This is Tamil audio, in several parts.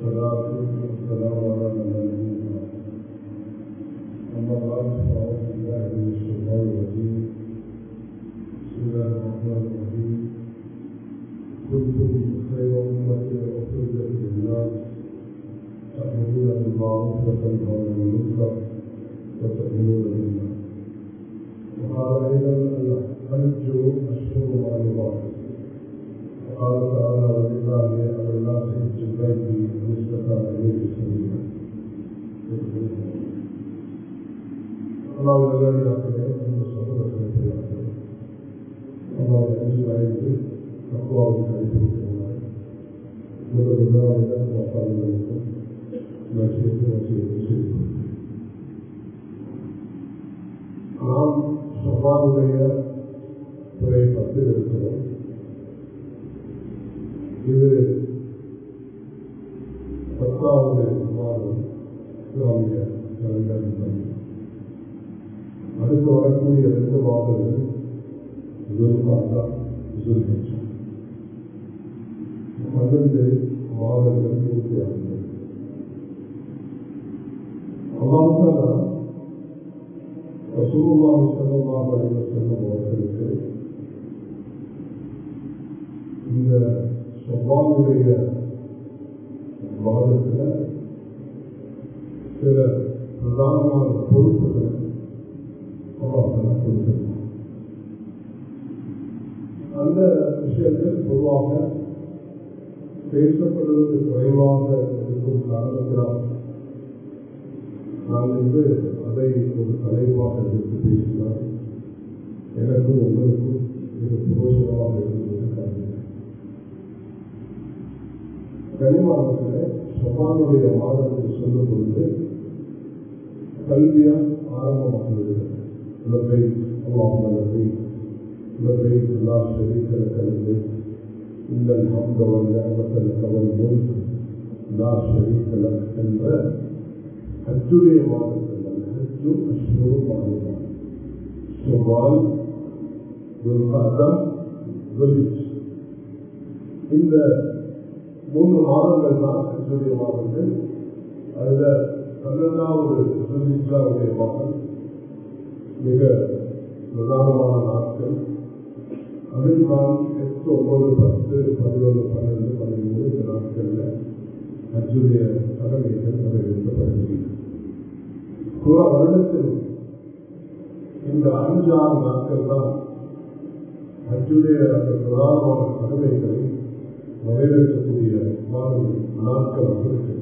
والصلاة والسلام على نبينا أما بعد فأعوذ بالله من الشيطان الرجيم بسم الله الرحمن الرحيم كنتم خير أمة أخرجت للناس تأمرون بالمعروف وتنهون عن المنكر وتؤمنون بالله وقال أيضا الحج أشهر معلومات وقال تعالى ولله على الناس حج البيت من استطاع إليه سبيلا الله الذي يعطيه من الصحابة والتابعين الله يعز عليه تقوى وتعريف الله وقد الله لكم وقال لكم ما شئت وشئت شئت நாம் சவாலுடைய துறை பத்தில் இருக்கிறோம் இது பத்தாவது மாதம் இஸ்லாமிய கலண்டர் அடுத்து வரக்கூடிய ரெண்டு மாதங்கள் துல்காத்தா துல்ஹஜ் பன்னெண்டு மாதங்கள் பூர்த்தியாகிறது அல்லாஹாலா ரசூலுல்லாஹி ஸல்லல்லாஹு அலைஹி வஸல்லம் அவர்களுக்கு இந்த ஷவ்வாலுடைய மாதத்தில் சில பிரதானமான பொறுப்புகளை அல்லாஹ் கொடுத்திருந்தார் அந்த விஷயத்தில் பொதுவாக பேசப்படுவது குறைவாக இருக்கும் காரணத்தினால் நான் வந்து அதை ஒரு தலைவாக எடுத்து பேசினால் எனக்கும் உங்களுக்கும் இது புரோஷனமாக இருந்தது காரணம் கனிமானத்தில் சபானுடைய மாதத்தில் சொல்லும் பொழுது கல்வியா ஆரம்பமாக விடுகிறது உலகை அல்லாஹ் நல்லதை உலகை எல்லா ஷரீக்களை கலந்து இந்த الحمد والنعمة لك والملك لا شريك لك என்ற ஹஜ்ஜுடைய மாதத்தில் ஹஜ்ஜு அஷ்ஹுரு மாதம் ஷவ்வால் துல்காதா துல்ஹஜ் இந்த மூன்று மாதங்கள் தான் ஹஜ்ஜுடைய மாதங்கள் அதுல பன்னெண்டாவது துல்ஹிஜாவுடைய மாதம் மிக பிரதானமான நாட்கள் அதில் நான் எட்டு ஒன்பது பத்து பதினொன்று பன்னெண்டு பதிமூணு இந்த நாட்கள்ல ஹஜ்ஜுடைய கடமைகள் நிறைவேற்றப்படுகின்றன புற வருடத்தில் இந்த அஞ்சாறு நாட்கள் தான் ஹஜ்ஜுடைய அந்த பிரதானமான கடமைகளை நிறைவேற்றக்கூடிய மாதங்கள் நாட்களாக இருக்கின்றன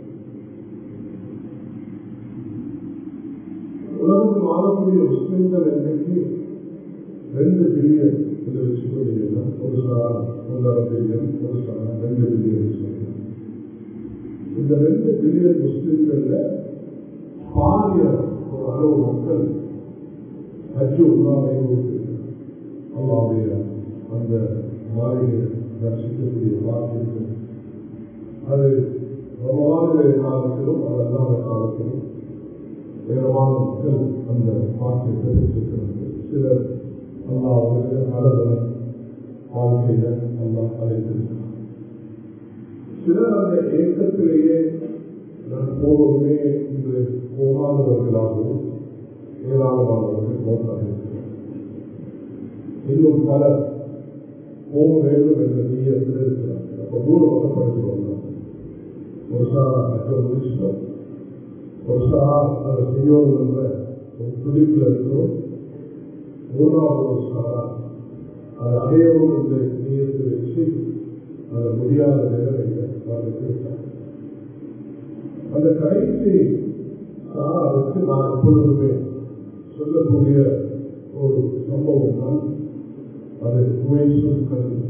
உலகத்தில் வாழக்கூடிய முஸ்லிம்கள் எண்ணிக்கை ரெண்டு பில்லியன் என்று வச்சுக்கொண்டீங்கன்னா ஒரு சாரா ஒன்றரை பில்லியன் ஒரு சாரா ரெண்டு பில்லியன் சொல்லலாம் இந்த ரெண்டு பில்லியன் முஸ்லிம்கள்ல பாரிய ஒரு அளவு மக்கள் ஹஜ்ஜு உல்லாவை அல்லாவுடைய அந்த மாலையை தரிசிக்கக்கூடிய வாக்கியங்கள் அது ரமலானுடைய காலத்திலும் அது அல்லாத காலத்திலும் ஏராளமான மக்கள் அந்த வாக்கியத்தை பெற்றிருக்கிறது சிலர் அல்லாவுடைய அளவில் வாழ்க்கையில அல்லாஹ் அழைத்திருக்கிறார் சிலர் அந்த ஏக்கத்திலேயே நான் போகவே இன்று போகாதவர்களாகவும் ஏராளமானவர்கள் மோட்டாக இருக்கிறார் இன்னும் பலர் போக வேண்டும் என்ற நீயத்தில் இருக்கிறார் அப்ப தூரமாகப்படுத்தி வந்தார் ஒரு சாரா அச்சம் முடிச்சிட்டோம் ஒரு சாரா அதை செய்யணும் என்ற ஒரு துடிப்பில் இருக்கிறோம் மூணாவது ஒரு சாரா அதை அடையவும் என்ற நீயத்தை வச்சு அதை முடியாத நிலைமையில வாழ்க்கை அந்த கடைசி சாராவுக்கு நான் எப்பொழுதுமே சொல்லக்கூடிய ஒரு சம்பவம் தான் அது குவேசும் கல்வி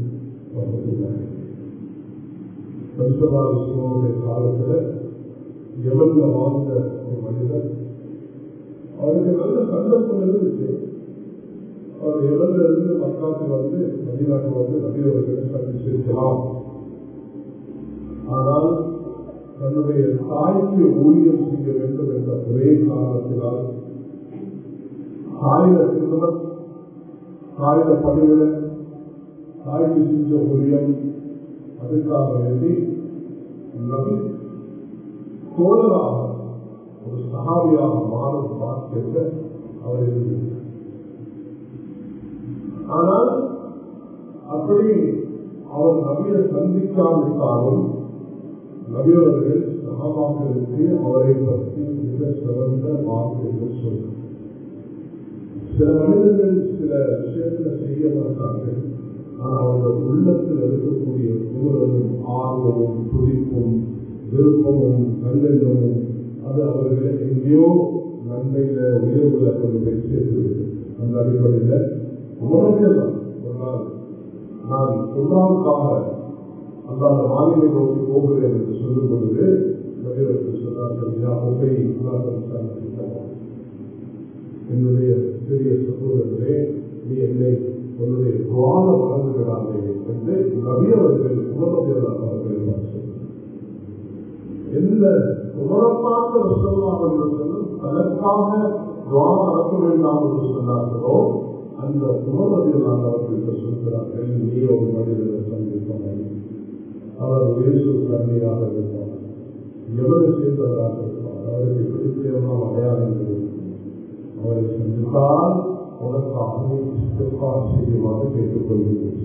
பரிசுடைய காலத்துல எவன்ல வாழ்ந்த ஒரு மனிதர் அவருக்கு நல்ல சந்தர்ப்பம் இருந்துச்சு அவர் எவன்ல இருந்து மக்காத்து வந்து மதிநாட்டு வந்து நபியவர்களை சந்திச்சிருக்கலாம் ஆனால் தன்னுடைய தாய்க்கு ஊழியம் செய்ய வேண்டும் என்ற ஒரே காரணத்தினால் தாயில திருமணம் தாயில பணிவிட தாய்க்கு செஞ்ச ஊழியம் அதுக்காக வேண்டி நபி தோழராக ஒரு சகாவியாக மாறும் பாக்கியத்தை அவர் இருந்திருக்கிறார் ஆனால் அப்படி அவர் நபியை சந்திக்காவிட்டாலும் நபியவர்கள் சகாபாக்களுக்கு அவரை பற்றி மிக சிறந்த வார்த்தைகள் சொல்றார் சில மனிதர்கள் சில விஷயங்களை செய்ய மாட்டார்கள் ஆனால் அவர்கள் உள்ளத்தில் இருக்கக்கூடிய குமுறலும் ஆர்வமும் துடிப்பும் விருப்பமும் நல்லெண்ணமும் அது அவர்களை எங்கேயோ நன்மையில உயர்வுல கொண்டு போய் சேர்த்துவிடும் அந்த அடிப்படையில் உணர்வே தான் ஒரு நாள் நான் உணவுக்காக அந்தாந்த மாநிலை நோக்கி போகிறேன் என்று சொல்லும் பொழுது நபியவர்கள் சொன்னார்கள் யா உபை என்னுடைய பெரிய சகோதரர்களே நீ என்னை உன்னுடைய துவால வழங்குகிறானே என்று நபியவர்கள் உணர்வுகளாக அவர்கள் சொன்னார் எந்த உணரப்பார்த்த சொல்லலாம் அதற்காக துவா நடக்க வேண்டாம் என்று சொன்னார்களோ அந்த உணர்வுகளாக அவர்களுக்கு சொல்கிறார்கள் நீ ஒரு மனிதனை சந்திப்பாய் அவர் வேசு தன்மையாக இருப்பார் எவரு சேர்ந்தவராக இருப்பார் அவருக்கு பிடித்தமான அடையாளங்கள் இருக்கும் அவரை சந்தித்தால் உனக்காக செய்யுமாறு கேட்டுக்கொள்கிறேன்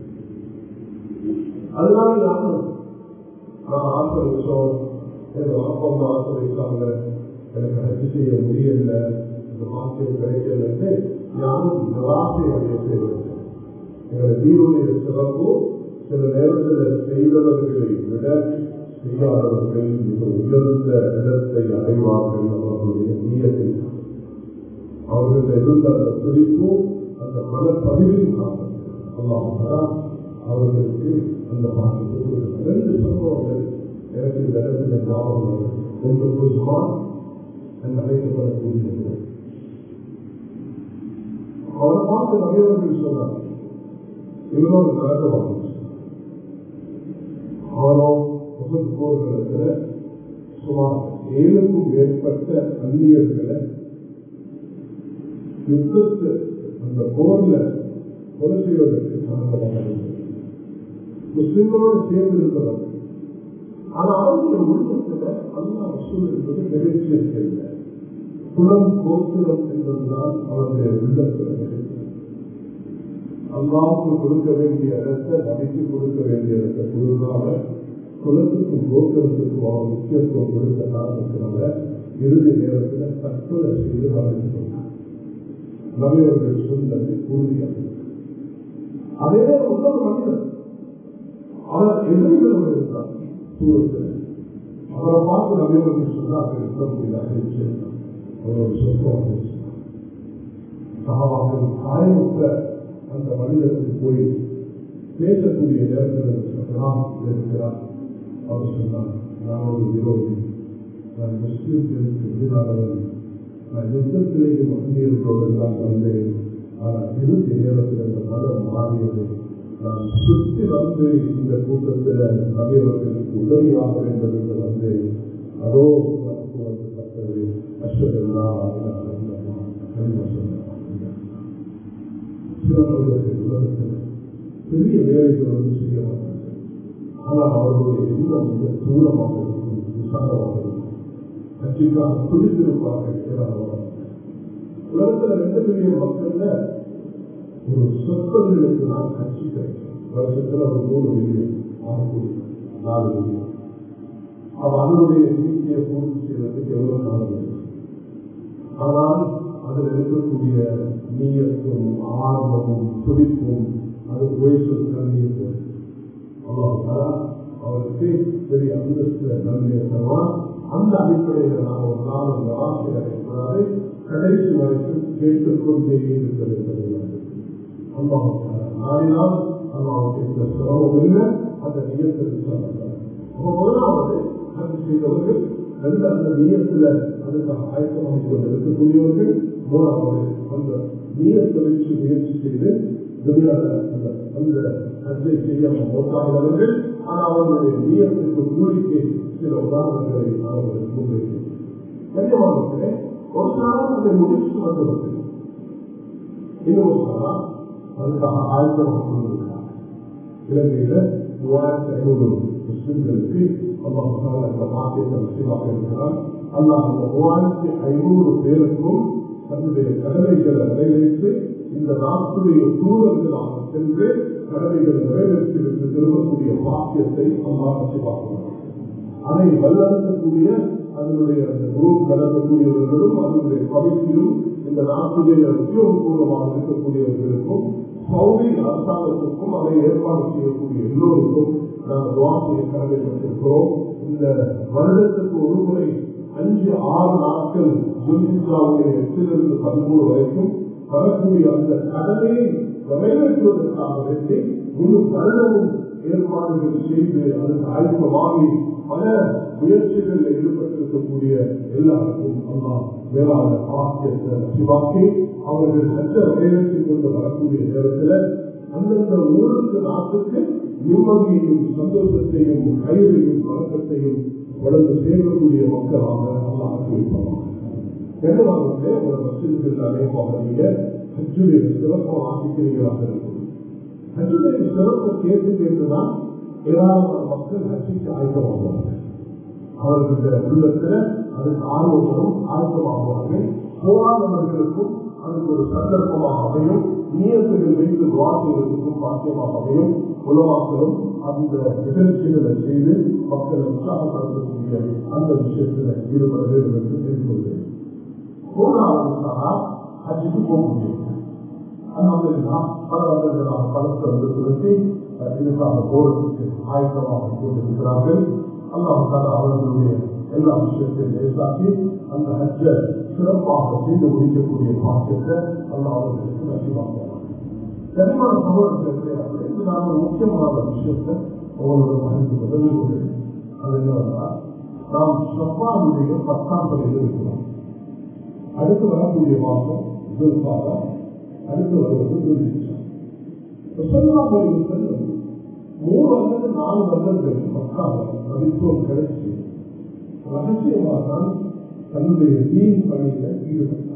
அதனால நானும் நான் ஆசை வச்சோம் ஏதோ அப்பா அம்மா ஆசை வைக்காங்க எனக்கு ஹஜ் செய்ய முடியல இந்த மாசம் கிடைக்கலன்னு யாரும் நிராசை அடைய செய்வது எங்களை தீருடைய சிறப்பு சில நேரத்தில் செய்தவர்களை விட செய்யாதவர்கள் மிக உயர்ந்த இடத்தை அடைவார்கள் அவர்களுடைய நீயத்தில் அவர்கள் இருந்த அந்த துடிப்பும் அந்த மனப்பதிவின் காரணம் அல்லாமதான் அவர்களுக்கு அந்த பாதிப்பு ரெண்டு சம்பவங்கள் எனக்கு இந்த இடத்துல ஞாபகம் வரும். ஒன்று குஸ்மான் என்று அழைக்கப்படக்கூடியது அவரை பார்த்து நகையவர்கள் சொன்னார் இவரோடு நடக்கவாங்க அவரோ முகத்து போர்களுக்கு சுமார் ஏழுக்கும் மேற்பட்ட அந்நியர்களை யுத்தத்து அந்த போர்ல கொலை செய்வதற்கு சம்பந்தமாக முஸ்லிம்களோடு சேர்ந்து இருக்கிறவர் ஆனா அவருடைய உள்ளத்துல அல்லா ரசூல் என்பது நிறைவேற்றியிருக்கவில்லை குலம் கோத்திரம் என்பதுதான் அவருடைய உள்ளத்தில் நிறைவேற்று அல்லாவுக்கு கொடுக்க வேண்டிய இடத்தை நபிக்கு கொடுக்க வேண்டிய இடத்தை கொடுக்காம குலத்துக்கும் கோத்திரத்துக்கும் அவர் முக்கியத்துவம் கொடுத்த காரணத்தினால இறுதி நேரத்தில் தற்கொலை செய்து வாழ்ந்துள்ளார் நபியவர்கள் சொன்னது உறுதியாக அதே உள்ள மனிதர் அவர் எதிர்களோடு இருந்தார் தூரத்தில் அவரை பார்த்து நபியவர்கள் சொன்னார்கள் இருக்க முடியாது அவர் ஒரு சொற்பமாக சகவாக்கள் காயமுற்ற அந்த மனிதனுக்கு போய் பேசக்கூடிய நேரத்தில் சொல்லலாம் இருக்கிறார் அவர் சொன்னார் நான் ஒரு விரோதி நான் முஸ்லிம்களுக்கு எதிரானவன் நான் யுத்தத்திலேயே மகளிர்களோடு தான் வந்தேன் ஆனால் இறுதி நேரத்தில் அந்த மதம் மாறியது நான் சுற்றி வந்து இந்த கூட்டத்தில் நபியவர்களுக்கு உதவியாக வேண்டும் என்று வந்தேன் அதோ வந்து பட்டது அஸ்வரெல்லாம் சிறந்தவர்களுக்கு உலகத்தில் பெரிய வேலைகள் வந்து செய்ய மாட்டாங்க ஆனால் அவர்களுடைய எண்ணம் மிக தூரமாக இருக்கும் விசாலமாக இருக்கும் கட்சிக்காக பிடித்திருப்பார்கள் ஏராளமாக உலகத்தில் ரெண்டு மில்லியன் மக்கள்ல ஒரு சொற்பங்களுக்கு நான் கட்சி கிடைக்கும் வருஷத்துல ஒரு மூணு மில்லியன் ஆகக்கூடிய நாலு மில்லியன் அவ அதனுடைய எண்ணிக்கையை பூர்த்தி செய்வதற்கு எவ்வளவு நாள் ஆனால் அதில் இருக்கக்கூடிய நீயத்தும் ஆர்வமும் துடிப்பும் அது போய் சொல்லிய அவ்வளோ அவருக்கு பெரிய அந்தஸ்து நன்மையை தருவான் அந்த அடிப்படையில் நாம் ஒரு நாள் அந்த ஆசிரியர் அடைக்கூடாது கடைசி வரைக்கும் கேட்டுக்கொண்டே இருக்க வேண்டும் அம்மாவுக்கு நாடினால் அம்மாவுக்கு இந்த சிரமம் இல்லை அந்த நியத்திற்கு சொன்னார் முதலாவது அது செய்தவர்கள் ரெண்டு அந்த நீயத்தில் அதுக்காக ஆயத்தமாக கொண்டு இருக்கக்கூடியவர்கள் மூணாவது அந்த நீயத்தை வச்சு முயற்சி செய்து அந்த அந்த அஜை செய்யாமல் போட்டாதவர்கள் ஆனால் அவர்களுடைய நீயத்திற்கு கூடிக்கை சில உதாரணங்களை அவர்கள் முன்வைக்கிறேன் கண்ணியமானவர்களே ஒரு நாளும் அதை முடிச்சு வந்தவர்கள் இன்னும் சொன்னா அதுக்காக ஆயத்தமாக கொண்டிருக்கிறார் இலங்கையில மூவாயிரத்தி ஐநூறு முஸ்லிம்களுக்கு அல்லாஹ் அந்த பாக்கியத்தை நசிவாக இருக்கிறார் அல்லாஹ் அந்த மூவாயிரத்தி ஐநூறு பேருக்கும் தன்னுடைய கடமைகளை நிறைவேற்றி இந்த நாட்டுடைய தூரர்களாக சென்று கடமைகளை நிறைவேற்றி விட்டு திரும்பக்கூடிய பாக்கியத்தை அல்லாஹ் நசிவாக்குகிறார் அதை வல்லடக்கக்கூடிய அதனுடைய அந்த குரூப் நடத்தக்கூடியவர்களும் அதனுடைய கமிட்டியும் இந்த நாட்டுடைய உத்தியோகபூர்வமாக இருக்கக்கூடியவர்களுக்கும் சௌதி அரசாங்கத்திற்கும் அதை ஏற்பாடு செய்யக்கூடிய எல்லோருக்கும் நாங்கள் துவா செய்ய கடமைப்பட்டிருக்கிறோம் இந்த வருடத்துக்கு ஒரு முறை அஞ்சு ஆறு நாட்கள் ஜுலிசாவுடைய எட்டிலிருந்து பதிமூணு வரைக்கும் வரக்கூடிய அந்த கடமையை நிறைவேற்றுவதற்காக வேண்டி முழு வருடமும் ஏற்பாடுகள் செய்து அதற்கு ஆயுதமாகி பல முயற்சிகளில் ஈடுபட்டிருக்கக்கூடிய எல்லாருக்கும் அல்லா மேலான ஆசியத்தை சிவாக்கி அவர்கள் சட்ட நிறைவேற்றிக் கொண்டு வரக்கூடிய நேரத்தில் அந்தந்த ஊருக்கு நாட்டுக்கு நிம்மதியையும் சந்தோஷத்தையும் கைதையும் வழக்கத்தையும் வளர்ந்து சேர்க்கக்கூடிய மக்களாக அல்லா ஆக்கிவிப்பாங்க என்னவாகவே ஒரு மசிதிகள் அநேகமாக நீங்க ஹஜ்ஜுடைய சிறப்பாக ஆக்கிக்கிறீர்களாக இருக்கும் ஹஜ்ஜுடைய சிறப்பை கேட்டு கேட்டுதான் ஏராளமான மக்கள் ஹஜ்ஜிக்கு ஆயத்தமாகுவார்கள் அவர்களுடைய உள்ளத்துல அதுக்கு ஆர்வங்களும் ஆயத்தமாகுவார்கள் போராதவர்களுக்கும் அதுக்கு ஒரு சந்தர்ப்பமாக அமையும் நியத்துகள் வைத்து வாசிகளுக்கும் பாக்கியமாக அமையும் உலமாக்களும் அந்த நிகழ்ச்சிகளை செய்து மக்களை உற்சாகப்படுத்தக்கூடிய அந்த விஷயத்தில் ஈடுபட வேண்டும் என்று கேட்டுக்கொள்கிறேன் மூணாவது ஹஜ்ஜுக்கு போக முடியும் அல்ஹம்துலில்லா பல வருடங்களாக பலத்தை வந்து செலுத்தி இதுக்காக போறதுக்கு ஆயத்தமாக கொண்டிருக்கிறார்கள் அல்லாஹால அவர்களுடைய எல்லா விஷயத்தையும் லேசாக்கி அந்த ஹஜ்ஜ சிறப்பாக செய்து முடிக்கக்கூடிய பாக்கியத்தை அல்லாஹ் அவர்களுக்கு நசிவாங்க கனிமான சகோதரர்களுக்கு இது நான் ஒரு முக்கியமான விஷயத்தை உங்களோட பகிர்ந்து கொள்ள விரும்புகிறேன் அது என்னவென்னா நாம் ஷப்பானுடைய பத்தாம் பணியில் இருக்கிறோம் அடுத்து வரக்கூடிய மாதம் துல்பாக அடுத்து வருவது துல்ஹிஜா செல்லும் மூணு அல்லது நாலு வருடங்கள் மக்கால நபித்துவம் கிடைச்சி ரகசியமாக தான் தன்னுடைய தீன் பணியில ஈடுபட்டார்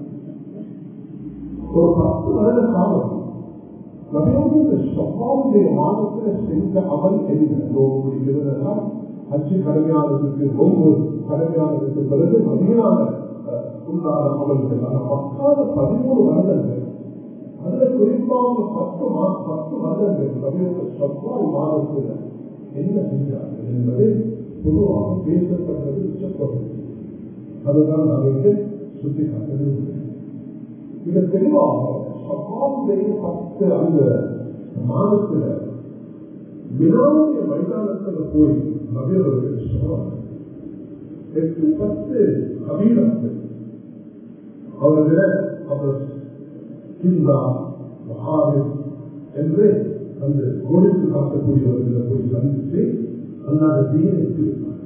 ஒரு பத்து வருட காலம் நபியோடு இந்த ஷப்பாவுடைய மாதத்துல செஞ்ச அமல் என்ன நோம்பு பிடிக்கிறதெல்லாம் அச்சு கடமையானதுக்கு நோம்பு கடமையானதுக்கு பிறகு மதியான உண்டான அமல்கள் அந்த மக்கால பதிமூணு வருடங்கள் அதுல குறிப்பாக பத்து மாதம் பத்து வருடங்கள் நபியோட ஷப்பால் மாதத்துல என்ன செஞ்சார்கள் என்பது பொதுவாக பேசப்பட்டது உச்சப்பட்டது அதுதான் நான் வந்து சுட்டி காட்டுறது மிக தெளிவாக சபாவுடைய பத்து அந்த மாதத்துல வினாவுடைய மைதானத்துல போய் நபியவர்கள் சொல்றாங்க எட்டு பத்து கபீரங்கள் அவர்கள அவர் கிந்தா மகாவின் என்று அந்த கோடித்து காட்டக்கூடியவர்களை போய் சந்தித்து அல்லாத தீனை வைத்திருப்பார்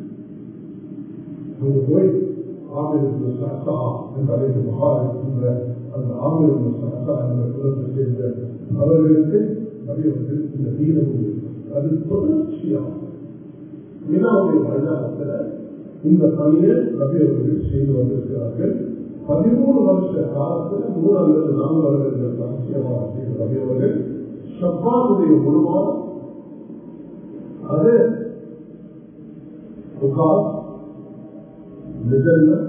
அங்க போய் ஆமிர் சத்தா என்று அழைத்து மகாவின் என்ற அந்த ஆமிர் சத்தா என்ற குலத்தை சேர்ந்த அவர்களுக்கு நபியவர்கள் இந்த தீனை அது தொடர்ச்சியாக வினாவுடைய மைதானத்தில் இந்த பணியை நபியவர்கள் செய்து வந்திருக்கிறார்கள் பதிமூணு வருஷ காலத்தில் மூணு அல்லது நான்கு வருடங்கள் ரகசியமாக செய்த நபியவர்கள் ஷப்பானுடைய உருவாக அது உகாஸ் நிஜல்ல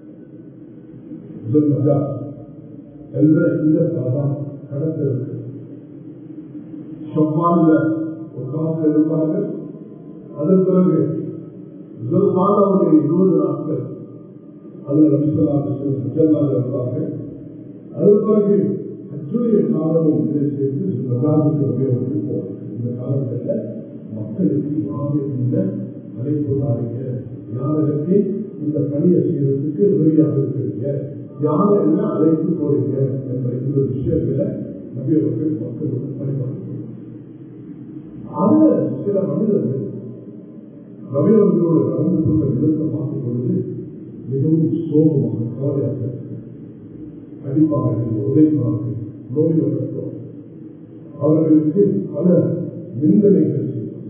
துல்மஜா என்ற இந்த காலம் கடத்திருக்கு ஷப்பான்ல உகாஸ் இருப்பார்கள் அதன் பிறகு துல்கானாவுடைய இருபது நாட்கள் அதில் நபிசல்லாக இருப்பார்கள் அதன் பிறகு அச்சுடைய காலமும் இதை சேர்த்து மகாவுக்கு உபயோகித்து போவார்கள் இந்த காலங்களில் மக்களுக்கு யாரும் இந்த அழைப்பு தாரீங்க யாருக்கு இந்த பணியை செய்யறதுக்கு உதவியாக இருக்கிறீங்க யாரை என்ன அழைத்து போறீங்க என்ற இந்த விஷயங்களை நபியவர்கள் மக்களுக்கு பணிபாடுகிறார் அந்த சில மனிதர்கள் நபியவர்களோடு கலந்து கொண்ட விதத்தை பார்க்கும் பொழுது மிகவும் சோகமாக கவலையாக அடிப்பார்கள் உதைப்பார்கள் நோய் வளர்த்தோம் அவர்களுக்கு பல நிந்தனைகள்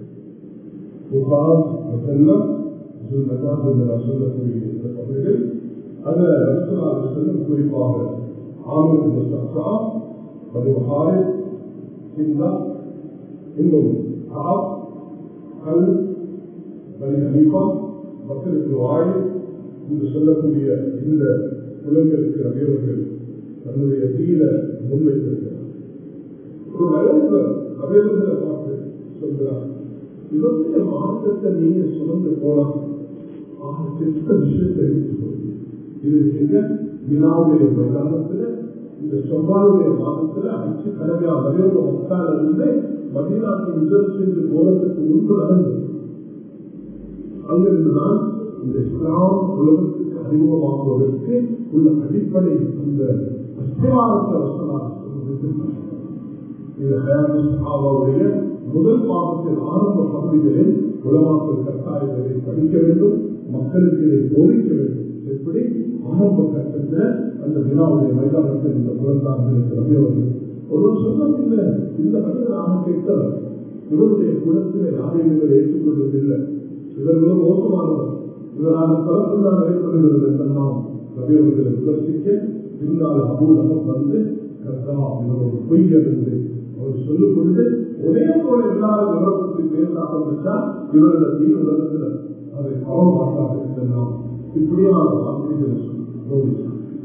சொல்லக்கூடிய இந்த பகுதிகள் அதில் செல்லும் குறிப்பாக ஆமிர் சத்தா பதிவுஹாரி சிந்தா இன்னும் ஆப் கல் பனி ஹனீஃபா மக்களுக்கு வாழ என்று சொல்லக்கூடிய இந்த குலங்களுக்கு அவையவர்கள் தன்னுடைய தீர முன்வைத்திருக்கிறார் ஒரு வயது அவையவர்களை பார்த்து சொல்கிறார் இவருடைய மாற்றத்தை நீங்க சுமந்து போலாம் ஆக சித்த விஷயத்தை எடுத்துக்கொள்ளுங்க இது எங்க வினாவுடைய மைதானத்துல இந்த செவ்வாயுடைய மாதத்துல அச்சு கலவையா வரையோட மக்கள் இருந்து மதினாட்டின் முதல் சென்று போறதுக்கு முன்பு நடந்தது அங்கிருந்துதான் இந்த இஸ்லாம் உலகத்துக்கு அறிமுகமாகுவதற்கு உள்ள அடிப்படை அந்த அஸ்திவாரத்தை வசனாக இது ஹயாவுடைய முதல் பாகத்தின் ஆரம்ப பகுதிகளில் உலமாக்கள் கட்டாயங்களை படிக்க வேண்டும் மக்களுக்கு இதை போதிக்க வேண்டும் எப்படி ஆரம்ப கட்டத்தில் அந்த வினாவுடைய மைதானத்தில் இந்த குழந்தைகளுக்கு ரவியவர்கள் ஒரு சொன்னதில்லை இந்த மனிதனாக கேட்டவர் இவருடைய குலத்திலே யாரையும் இவர் ஏற்றுக்கொள்வதில்லை இவர்களும் மோசமானவர் இவரான தரத்தில் தான் ஏற்படுகிறது என்றெல்லாம் ரவியவர்களை விமர்சிக்க பின்னால் அபூலகம் வந்து கர்த்தா இவர் ஒரு பொய் அறிந்து அவர் சொல்லும் பொழுது ஒரே போல எல்லாரும் உலகத்தை பேச ஆரம்பித்தால் இவரது தீ உலகத்தில் அதை பரவ மாட்டார்கள் என்றெல்லாம் இப்படியான வார்த்தைகளை சொல்லி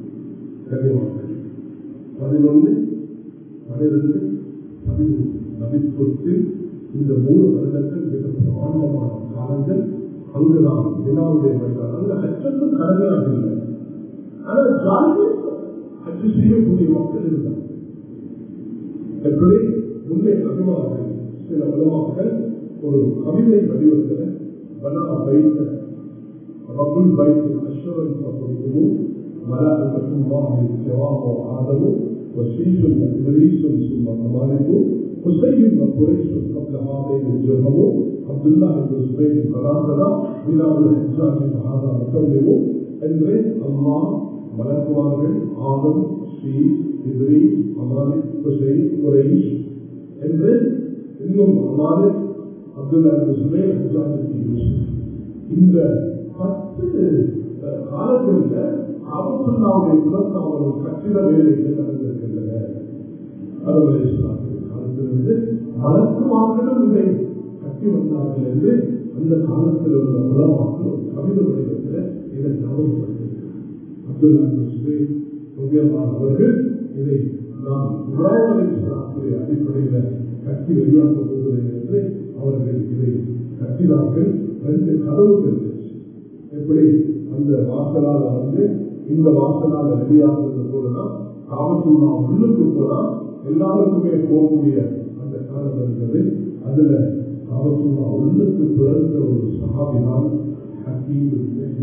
பதினொன்று பனிரெண்டு பதிமூன்று நபித்துவத்தில் இந்த மூணு வருடங்கள் மிக பிரமாண்டமான காலங்கள் அங்குதான் வினாவுடைய மைதானம் அங்கு அச்சத்தும் கடமையாக இல்லை ஆனால் ஜாலியே அச்சு செய்யக்கூடிய மக்கள் இருந்தார் எப்படி முன்னே அபிமானங்கள் சில உலமாக்கள் ஒரு கவிதை வடிவத்தில் பனா வைத்த ரபுல் பைத் அஸ்வரன் பகுதியும் ملائكة الله الكرام وآدم وسيس وإبليس ثم مالك حسين وقريش قبل هذين الجرهم عبد الله بن زبير ثلاثة بلال الحجاج هذا مكلم என்று அல்லாஹ் மலக்குமார்கள் ஆதம் ஸ்ரீ இப்ரி அமாலிக் ஹுசைன் குரைஷ் என்று இன்னும் அமாலிக் அப்துல்லா சுபேர் ஹஜாஜி யூசுப் இந்த பத்து காலங்களில் அபுல்லாவுடைய குலத்து அவர்கள் கட்டிட வேலைகள் நடந்திருக்கின்றன அதுவரை காலத்திலிருந்து மலக்குமார்களும் இதை கட்டி வந்தார்கள் என்று அந்த காலத்தில் உள்ள உலமாக்கள் கவிதை வடிவத்தில் இதை ஞாபகப்படுத்தியிருக்கிறார் அப்துல்லா சுபேர் அவர்கள் இதை நாம் இப்ராஹிம் அடிப்படையில் கட்டி வெளியாக போகிறது என்று அவர்கள் இதை கட்டினார்கள் ரெண்டு கதவுகள் எப்படி அந்த வாசலால் வந்து இந்த வாசலால் வெளியாகிறது போலதான் காவல்துறை உள்ளுக்கு போனா எல்லாருக்குமே போகக்கூடிய அந்த காலம் இருக்கிறது அதுல காவல்துறை உள்ளுக்கு பிறந்த ஒரு சகாபினால் ஹக்கீம்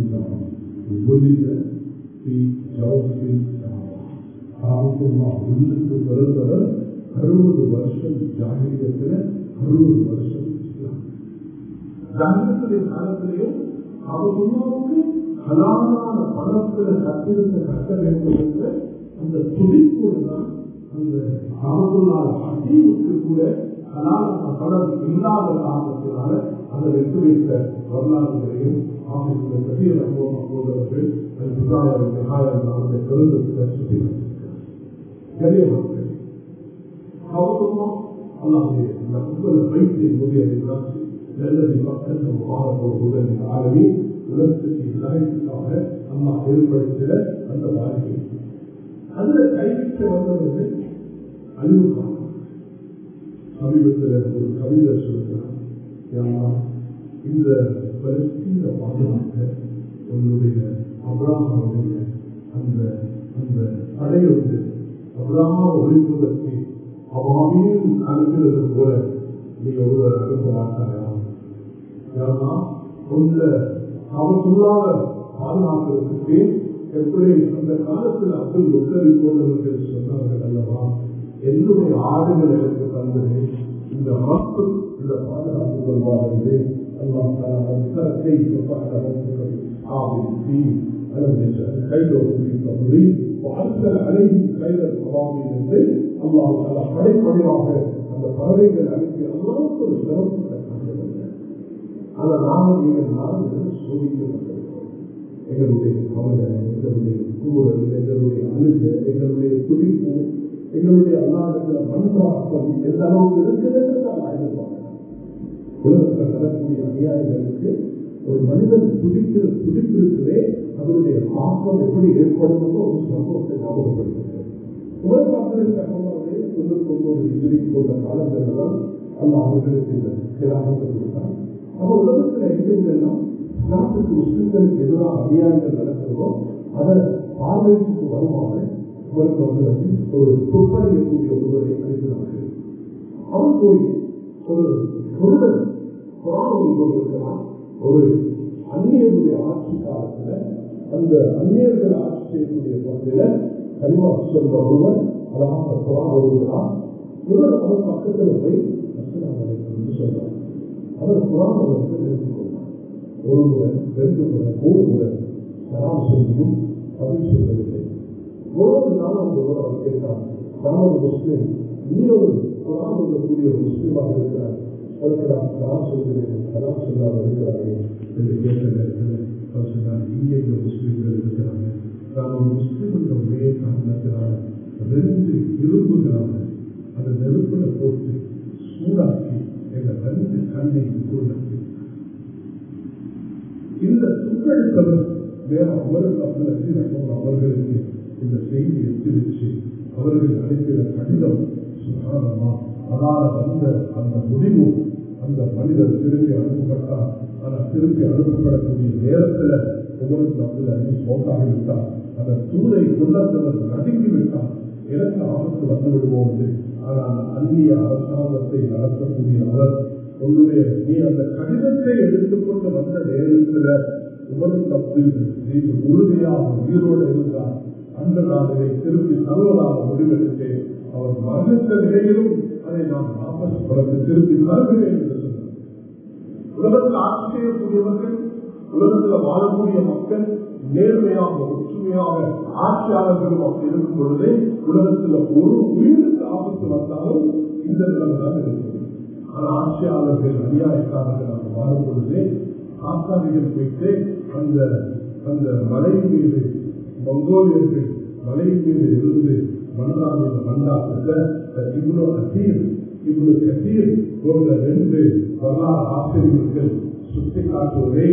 காவல்துறை உள்ளுக்கு பிறந்தவர் அறுபது வருஷம் ஜாகிரியத்தில் அறுபது வருஷம் இஸ்லாம் ஜாகிரத்துடைய காலத்திலையும் அவர்களுக்கு ஹலாலான பணத்துல கட்டிருந்த கட்ட வேண்டும் என்ற அந்த துடிப்போடு தான் அந்த காவல்துள்ளால் அசீவுக்கு கூட ஹலாலான பணம் இல்லாத காரணத்தினால அதை எடுத்து வைத்த வரலாறுகளையும் ஆகிய பெரிய அனுபவம் அப்போதவர்கள் அது விதாயம் நிகாயம் அவருடைய பெருந்தத்தில் சுற்றி வந்திருக்கிறார் பெரிய மக்கள் காவல்துறை அல்லாஹுடைய இந்த உங்களை வைத்திய முடியாது الذي مكن مبارك وهدى للعالمين உலகத்துக்கு இல்லாயத்துக்காக அம்மா ஏற்படுத்திட அந்த வாழ்க்கை அதுல கைவிட்டு வந்தது அழிவுக்காக சமீபத்தில் ஒரு கவிஞர் சொல்கிறார் இந்த பலஸ்தீன பாதுகாக்க உன்னுடைய அப்ராஹனுடைய அந்த அந்த படையொன்று அப்ராஹா ஒழிப்பதற்கு அவாமியில் அனுப்பினது போல நீ ஒருவர் அனுப்ப மாட்டாயா உள்ள அவசுள்ளாக பாதுகாப்பதற்கு எப்படி அந்த காலத்தில் அப்துல் முத்தரி போனவர்கள் சொன்னார்கள் அல்லவா என்னுடைய ஆடுகள் எனக்கு தந்தது இந்த மக்கள் இந்த பாதுகாப்பு கொள்வார் என்று அல்லாஹ் وأرسل عليهم خير الأبابيل என்று அல்லாஹ் தாலா படைப்படையாக அந்த பறவைகள் அனுப்பி அல்லாவுக்கு ஒரு சிறப்பு ஆனால் நாங்கள் நீங்கள் நாங்கள் சோதிக்கப்பட்டிருக்கிறோம் எங்களுடைய கவலை எங்களுடைய கூறல் எங்களுடைய அழுக எங்களுடைய துடிப்பு எங்களுடைய அல்லாதத்துல மன்றாக்கம் எந்த அளவுக்கு இருக்கிறது எதிர்பார்க்கலாம் உலகத்தில் நடக்கக்கூடிய அநியாயங்களுக்கு ஒரு மனிதன் துடிக்கிற துடிப்பு இருக்குதே அதனுடைய தாக்கம் எப்படி ஏற்படுமோ ஒரு சம்பவத்தை ஞாபகப்படுத்துகிறேன் உலகத்தில் தகவலாவே தொண்ணூத்தி ஒன்பது எதிரிக்கு போன்ற காலங்கள்லாம் அல்ல அவர்களுக்கு இந்த கிராமத்தை கொடுத்தார் நம்ம உலகத்தில் எங்கெங்கெல்லாம் நாட்டுக்கு முஸ்லிம்களுக்கு எதிராக அநியாயங்கள் நடக்கிறதோ அதை பார்வைக்கு வருமாறு அவருக்கு வந்து ஒரு துப்பறியக்கூடிய ஒருவரை அளிக்கிறார்கள் அவர் போய் ஒரு குருடன் குரான் கொண்டிருக்கிறார் ஒரு அந்நியருடைய ஆட்சி காலத்துல அந்த அந்நியர்கள் ஆட்சி செய்யக்கூடிய பகுதியில கனிமா சொல்ற ஒருவர் அழகாக குரான் வருகிறார் இவர் அவர் பக்கத்துல போய் அஸ்ஸலாமு அலைக்கும் என்று சொல்றார் அவர் குரான் அவருக்கு நிறுத்திக் கொண்டார் ஒரு முறை ரெண்டு முறை மூணு முறை சலாம் செய்யும் பதில் சொல்லவில்லை மூணாவது நாள் அந்த ஒரு அவர் கேட்டார் நான் ஒரு முஸ்லீம் நீ ஒரு குரான் சொல்லக்கூடிய ஒரு முஸ்லீமாக இருக்கிறார் அதற்கு நான் சலாம் சொல்கிறேன் சலாம் சொல்லாமல் இருக்கிறாரே என்று கேட்ட நேரத்தில் அவர் சொன்னார் இங்கே இந்த முஸ்லீம்கள் இருக்கிறாங்க நான் ஒரு முஸ்லீம் என்ற ஒரே காரணத்தினால ரெண்டு இரும்புகளாக அந்த நெருப்புல போட்டு சூடாக்கி எங்க ரெண்டு கண்ணை கூடாக்கி இந்த சுற்றெடுப்பவர் வேற அவர்கள் அவர்களுக்கு இந்த செய்தி எச்சரிச்சு அவர்கள் அனுப்பின கடிதம் சுகாதாரமா அதால வந்த அந்த முடிவு அந்த மனிதர் திருப்பி அனுப்பப்பட்டார் ஆனா திருப்பி அனுப்பப்படக்கூடிய நேரத்துல உங்களுக்கு அப்துல் அலி சோக்காக விட்டார் அந்த தூரை உள்ளத்தவர் நடுங்கி விட்டார் எனக்கு ஆபத்து வந்து விடுவோம் ஆனால் அந்நிய அரசாங்கத்தை நடத்தக்கூடிய அவர் உன்னுடைய நீ அந்த கடிதத்தை எடுத்துக்கொண்டு வந்த நேரத்தில் உமருக்கு அப்துல் நீங்க உறுதியாக உயிரோடு இருந்தார் அந்த நாளிலே திருப்பி தருவதாக முடிவெடுத்து அவர் மரணித்த நிலையிலும் அதை நாம் வாபஸ் படத்தை திருப்பி தருகிறேன் என்று சொன்னார் உலகத்தில் ஆட்சி செய்யக்கூடியவர்கள் உலகத்தில் வாழக்கூடிய மக்கள் நேர்மையாக ஒற்றுமையாக ஆட்சியாளர்களும் அப்படி இருக்கும் பொழுதே உலகத்தில் ஒரு உயிருக்கு ஆபத்து வந்தாலும் இந்த நிலைமை தான் இருக்கிறது ஆனால் ஆட்சியாளர்கள் அநியாயக்காரர்கள் அங்கு வாழும் பொழுதே ஆசாரிகள் போயிட்டு அந்த அந்த மலை மீது மங்கோலியர்கள் மலை மீது இருந்து மன்னாமில் மன்னாத்துல இவ்வளோ அசீர் இவ்வளவு கசீர் போன்ற ரெண்டு வரலாறு ஆசிரியர்கள் சுட்டி காட்டுவதை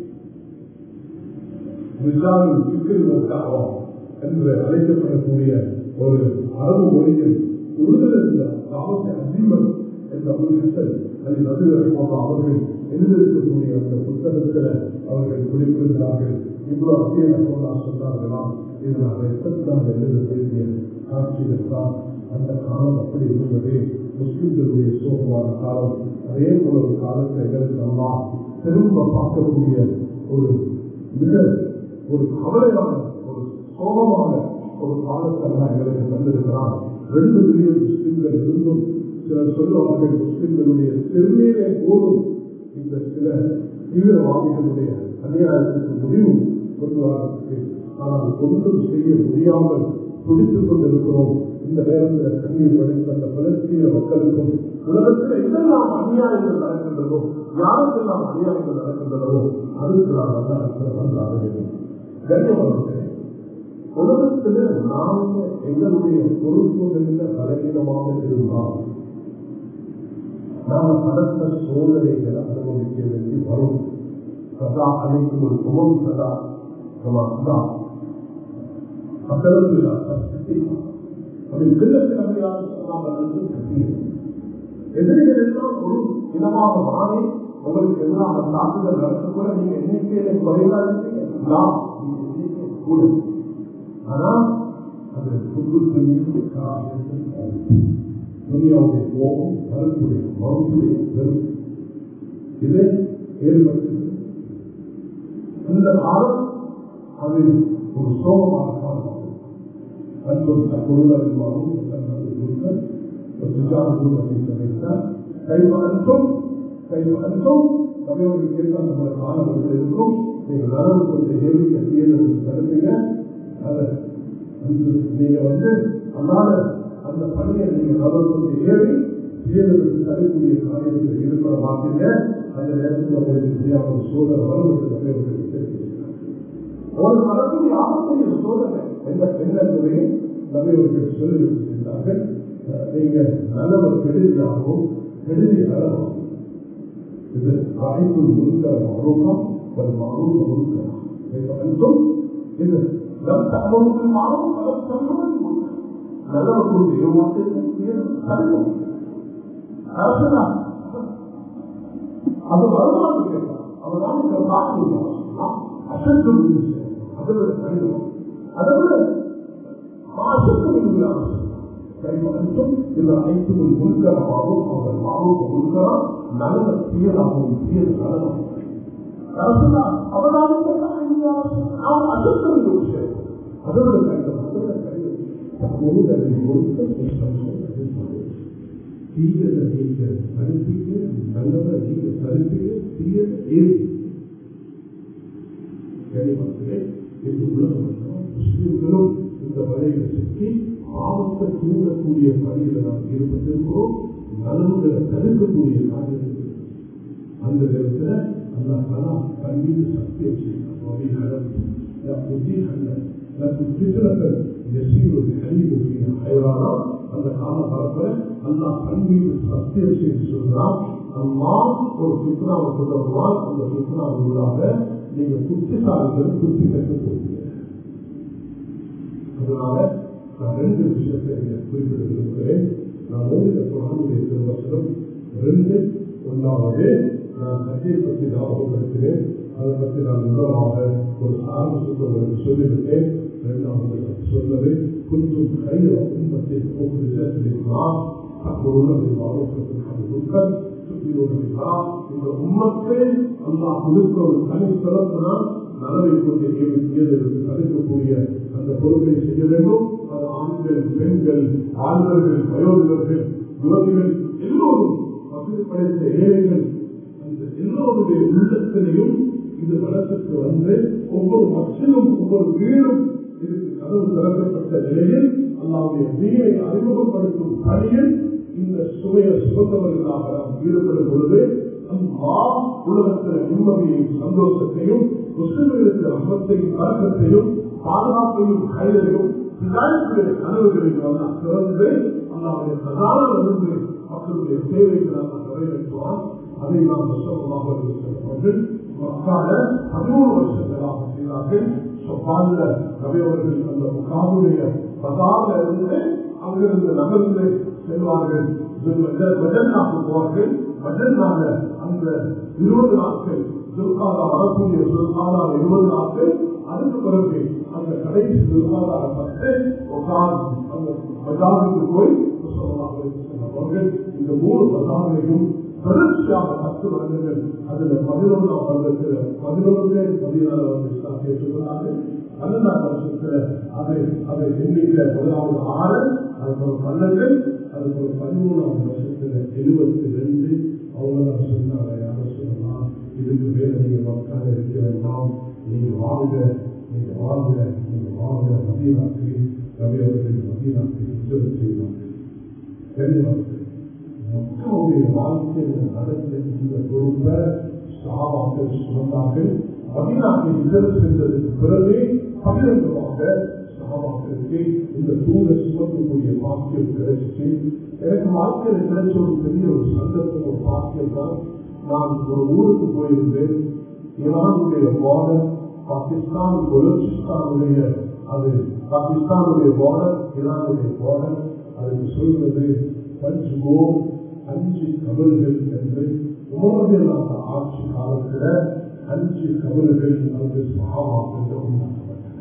என்று அழைக்கப்படக்கூடிய ஒரு அரபு மொழியில் உருதல் காவத்தை அதிபர் என்ற அபுல் அதில் நடுவரை போன்ற அவர்கள் எழுதியிருக்கக்கூடிய அந்த புத்தகத்தில் அவர்கள் குறிப்பிடுகிறார்கள் இவ்வளவு அத்தியமாக சொன்னார்களாம் இது நான் ரத்தத்தினால் எழுத வேண்டிய காட்சிகள் தான் அந்த காலம் அப்படி இருந்தது முஸ்லிம்களுடைய சோகமான காலம் அதே போல ஒரு காலத்தை எங்களுக்கு நல்லா திரும்ப பார்க்கக்கூடிய ஒரு மிக ஒரு கவலையான ஒரு சோகமான ஒரு காலத்தெல்லாம் எங்களுக்கு தந்திருக்கிறார் ரெண்டு மில்லியன் முஸ்லிம்கள் இருந்தும் சிலர் சொல்லுவார்கள் முஸ்லிம்களுடைய சிறுநீரை போதும் இந்த சில தீவிரவாதிகளுடைய அநியாயத்துக்கு முடிவு கொண்டு வரப்பட்டு ஆனால் ஒன்றும் செய்ய முடியாமல் துடித்துக் கொண்டிருக்கிறோம் இந்த நேரத்தில் கண்ணீர் வடித்த அந்த பலஸ்தீன மக்களுக்கும் உலகத்தில் என்னெல்லாம் அநியாயங்கள் நடக்கின்றதோ யாருக்கெல்லாம் அநியாயங்கள் நடக்கின்றனவோ அதுக்கு நான் நல்லா இருக்கிற கண்ணியமானே உலகத்தில் நாம எங்களுடைய பொறுப்புகளில் பலவீனமாக இருந்தால் நாம் படத்த சோதனைகளை அனுபவிக்க வேண்டி வரும் சதா அனைக்கும் ஒரு குமம் சதா சதா மக்களுக்கு அப்படி கிள்ளத்தில் எதிரிகள் எல்லாம் ஒரு இனமாக மாறி உங்களுக்கு எதிராக தாக்குதல் நடத்தக்கூட நீங்க எண்ணிக்கையில குறைவாக கூடும் ஆனா அது புது துணியாவுடைய கோபம் கருத்துடைய மருத்துடைய பெரும் இது ஏற்பட்டு இந்த காலம் அது ஒரு சோகமான காலம் அன்பும் குழுவருமாறும் கைவ அன்பும் கைவ அன்பும் தமிழோடு கேட்டால் நம்ம காலம் இருக்கும் நீங்க நலவு கொஞ்சம் ஏறிக்க செய்யறது கருத்துங்க அதை நீங்க வந்து அதனால அந்த பணியை நீங்க நலவு கொஞ்சம் ஏறி செய்யறதுக்கு தரக்கூடிய காரியத்தில் ஈடுபட மாட்டீங்க அந்த நேரத்தில் உங்களுக்கு தெரியாம சோதனை வரும் என்று தமிழர்களுக்கு தெரிவிக்கிறார் ஒரு வரக்கூடிய ஆபத்துடைய சோதனை என்ன என்ன என்பதையும் நபியவர்கள் சொல்லி இருக்கின்றார்கள் நீங்க நல்லவர் கெடுதியாகவும் கெடுதி நலமாகும் இது அனைத்து முன்கர அருகம் والمعروف منكرا كيف انتم اذا لم تامروا بالمعروف فلم تنهوا عن المنكر நல்லவர்கள் ஏமாற்றம் அரசனா அது வருமானம் கேட்கலாம் அவர்தான் இந்த காட்டு அசத்து அதை விட கடினம் அதை விட அசத்து كيف انتم اذا رايتم المنكر معروفا والمعروف منكرا نعلم كثيره كثير نعلم رسول அவனாலும் அவன் அசத்தம் விஷயம் அதை விட கடினம் அதை விட கடினம் تأمرون بالمنكر وتنهون தீயதை நீங்க தடுப்பீங்க நல்லதை நீங்க தடுப்பீங்க தீயதை ஏறி கனிமத்திலே இந்த உலகம் முஸ்லிம்களும் இந்த வரையில சிக்கி ஆபத்தை தூண்டக்கூடிய பணியில நாம் ஈடுபட்டிருக்கிறோம் நலவுகளை தடுக்கக்கூடிய காரியங்கள் அந்த நேரத்தில் அல்லா தலா கல்வியில் சத்தியம் செய்யலாம் لكن فتنة يسير الحليم فيها حيرانا அந்த கால பரப்புல அல்லா கல்வியில் சத்தியம் செய்து சொல்கிறான் அம்மா ஒரு பித்னாவை சொல்லுவான் அந்த பித்னாவுள்ளாக நீங்க புத்திசாலிகள் புத்தி கற்க போகிறீங்க அதனால நான் ரெண்டு விஷயத்தை குறிப்பிட விரும்புகிறேன் நான் ஓடின குரானுடைய திருவசனம் ரெண்டு ஒன்றாவது நான் கட்சியை பற்றி ஞாபகப்படுத்தினேன் அதை பற்றி நான் விவரமாக ஒரு ஆரம்பத்தை உங்களுக்கு சொல்லிவிட்டேன் இரண்டாவது சொல்லவே கொஞ்சம் கையில் உண்மத்தை போக்குவரத்தினால் تأمرون بالمعروف وتنهون عن المنكر تؤمنون بالله இந்த உம்மத்தை அல்லாஹ் கொடுத்த ஒரு தனி சிறப்புனால் நலவை கொண்டு ஏவிற்கு தடுக்கக்கூடிய அந்த பொறுப்பை செய்ய வேண்டும் அது ஆண்கள் பெண்கள் ஆண்கள் வயோதிகர்கள் யுவதிகள் எல்லோரும் வசதி படைத்த ஏழைகள் அந்த எல்லோருடைய உள்ளத்திலையும் இது வளர்ச்சிக்கு வந்து ஒவ்வொரு மச்சிலும் ஒவ்வொரு வீடும் இதுக்கு கதவு திறக்கப்பட்ட நிலையில் அல்லாவுடைய நீரை அறிமுகப்படுத்தும் பணியில் இந்த சுவையை சுமந்தவர்களாக நாம் ஈடுபடும் பொழுது அம்மா உலகத்தில் நிம்மதியையும் சந்தோஷத்தையும் முஸ்லிம்களுக்கு அகத்தையும் கலக்கத்தையும் பாதுகாப்பையும் கைதையும் கனவுகளையும் அல்லா திறந்து அல்லாவுடைய பிரதானிலிருந்து மக்களுடைய தேவைகளை நாம் நிறைவேற்றுவான் அதை நாம் சொந்தமாக அவர்கள் மக்கால பதிமூணு வருஷங்களாக செய்தார்கள் சொப்பால நபையவர்கள் அந்த முகாமுடைய பதால இருந்து அங்கிருந்து நகர்ந்து செல்வார்கள் பஜன்னாக்கு போவார்கள் பஜன்னால அந்த இருபது நாட்கள் துர்காதா வரக்கூடிய துர்காதா இருபது நாட்கள் அதுக்கு பிறகு அந்த கடைசி துர்காதா பத்து உட்கார்ந்து அந்த பஜாருக்கு போய் அவர்கள் இந்த மூணு பஜாரையும் தொடர்ச்சியாக பத்து வருடங்கள் அதுல பதினொன்றாம் வருடத்தில் பதினொன்று பேர் பதினாறு ஏற்றுக்கொண்டார்கள் பதினாறு வருஷத்துல அதை அதை எண்ணிக்கை முதலாவது ஆறு அதுக்கு ஒரு பன்னெண்டு அதுக்கு ஒரு பதிமூணாவது வருஷத்துல எழுபத்தி ரெண்டு அவங்க சொன்னாங்க யாரும் சொல்லலாம் இதுக்கு மேல நீங்க மக்கள் இருக்க வேண்டாம் நீங்க வாங்க நீங்க வாங்க நீங்க வாங்க மதியனாக்கு ரவி அவர்கள் மதியனாக்கு உத்தரவு செய்வாங்க கண்டிப்பாக மக்களுடைய வாழ்க்கையில் நடந்த இந்த பொறுப்பை சாபாக்கள் சுமந்தார்கள் மதினாக்கு இதழ் சென்றதற்கு பிறகு பகிரங்கமாக சகாபாக்களுக்கு இந்த தூர சுமக்கக்கூடிய பாக்கியம் கிடைச்சிச்சு எனக்கு வாழ்க்கையில் கிடைச்ச ஒரு பெரிய ஒரு சந்தர்ப்பம் ஒரு பாக்கியம் தான் நான் ஒரு ஊருக்கு போயிருந்தேன் ஈரானுடைய பார்டர் பாகிஸ்தான் பலூச்சிஸ்தானுடைய அது பாகிஸ்தானுடைய பார்டர் ஈரானுடைய பார்டர் அதுக்கு சொல்வது பஞ்சு கோல் அஞ்சு கபல்கள் என்று உமரதில் அந்த ஆட்சி காலத்தில் அஞ்சு கபல்கள் அங்கு சகாபாக்கள் உண்டாக்கப்பட்டன